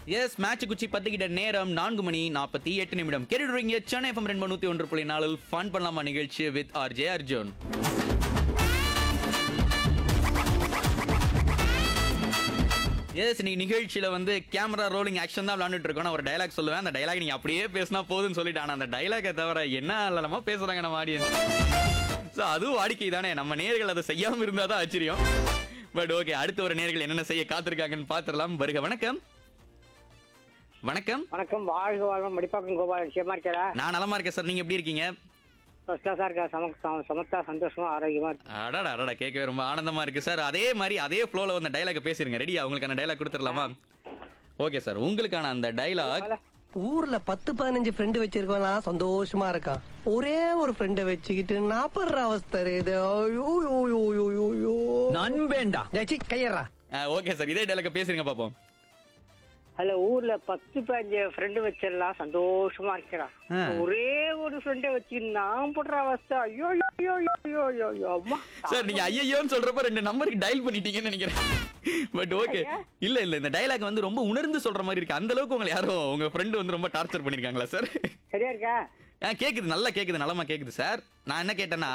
S match குச்சி பத்துக்கிட்ட நேரம் நான்கு மணி நாற்பத்தி எட்டு நிமிடம் கேட்டுடுறீங்க சென்னை எஃப்எம் ரெண்டு நூத்தி ஒன்று புள்ளி நாலில் ஃபன் பண்ணலாமா நிகழ்ச்சி வித் ஆர் ஜே அர்ஜுன் எஸ் நீ நிகழ்ச்சியில வந்து கேமரா ரோலிங் ஆக்ஷன் தான் விளாண்டுட்டு இருக்கோம் நான் ஒரு டைலாக் சொல்லுவேன் அந்த டைலாக் நீங்க அப்படியே பேசினா போதும்னு சொல்லிட்டு ஆனா அந்த டைலாக்கை தவிர என்ன நம்ம பேசுறாங்க நம்ம ஆடியன்ஸ் ஸோ அதுவும் வாடிக்கை தானே நம்ம நேர்கள் அதை செய்யாம இருந்தா தான் ஆச்சரியம் பட் ஓகே அடுத்த ஒரு நேர்கள் என்னென்ன செய்ய காத்திருக்காங்கன்னு பார்த்துடலாம் வருக வணக்கம் வணக்கம் வணக்கம் வாழ்க வாழ்வம் மடிப்பாக்கம் கோபாலன் நிச்சயமா இருக்கிறா நான் நலமா இருக்கேன் சார் நீங்க எப்படி இருக்கீங்க ஃபர்ஸ்ட் கிளாஸா இருக்கா சம சம- சமத்தா சந்தோஷமா ஆரோக்கியமா இருக்கு அடடா அடடா கேட்கவே ரொம்ப ஆனந்தமா இருக்கு சார் அதே மாதிரி அதே ஃப்ளோல வந்து டைலாக் பேசிருங்க ரெடியா உங்களுக்கான டைலாக் கொடுத்துடலாமா ஓகே சார் உங்களுக்கான அந்த டைலாக் ஊர்ல பத்து பதினஞ்சு ஃப்ரெண்டு வச்சிருக்கவனா சந்தோஷமா இருக்கான் ஒரே ஒரு ஃப்ரெண்ட வச்சுக்கிட்டு நாப்படுற அவஸ்தை இது ஐயோ, ஐயோ, ஐயோ, ஐயோ, ஐயோ, ஐயோ. நண்பேண்டா டேய், சீ, கையறா ஓகே சார் இதே டைலாக் பேசுறீங்க பாப்போம் அதுல ஊர்ல பத்து பதினஞ்சு ஃப்ரெண்டு வச்சிடலாம் சந்தோஷமா இருக்கிறான் ஆ. ஒரே ஒரு ஃப்ரெண்டை வச்சு நான் போடுற அவஸ்தை ஐயோ ஐயோ, ஐயோ ஐயோ ஐயோ ஐயோ அம்மா சார் நீங்க ஐயோன்னு சொல்றப்ப ரெண்டு நம்பருக்கு டயல் பண்ணிட்டீங்கன்னு நினைக்கிறேன் பட் ஓகே இல்ல இல்ல இந்த டைலாக் வந்து ரொம்ப உணர்ந்து சொல்ற மாதிரி இருக்கு அந்த அளவுக்கு உங்களை யாரும் உங்க ஃப்ரெண்டு வந்து ரொம்ப டார்ச்சர் பண்ணிருக்காங்களா சார் சரியா இருக்கா ஆ கேக்குது நல்லா கேக்குது நலமா கேக்குது சார் நான் என்ன கேட்டேன்னா